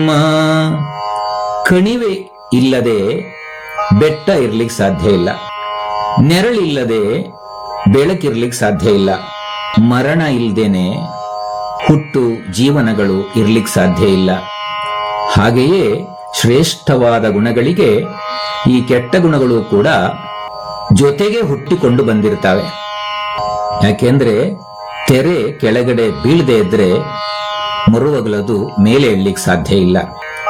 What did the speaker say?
ಮ ಕಣಿವೆ ಇಲ್ಲದೆ ಬೆಟ್ಟ ಇರ್ಲಿಕ್ಕೆ ಸಾಧ್ಯ ಇಲ್ಲ ನೆರಳಿಲ್ಲದೆ ಬೆಳಕಿರ್ಲಿಕ್ಕೆ ಸಾಧ್ಯ ಇಲ್ಲ ಮರಣ ಇಲ್ದೇನೆ ಹುಟ್ಟು ಜೀವನಗಳು ಇರ್ಲಿಕ್ಕೆ ಸಾಧ್ಯ ಇಲ್ಲ ಹಾಗೆಯೇ ಶ್ರೇಷ್ಠವಾದ ಗುಣಗಳಿಗೆ ಈ ಕೆಟ್ಟ ಗುಣಗಳು ಕೂಡ ಜೊತೆಗೆ ಹುಟ್ಟಿಕೊಂಡು ಬಂದಿರ್ತವೆ ಯಾಕೆಂದ್ರೆ ತೆರೆ ಕೆಳಗಡೆ ಬೀಳದೆ ಇದ್ರೆ ಮರುವಗಲದು ಮೇಲೆ ಏಳ್ಲಿಕ್ಕೆ ಸಾಧ್ಯ ಇಲ್ಲ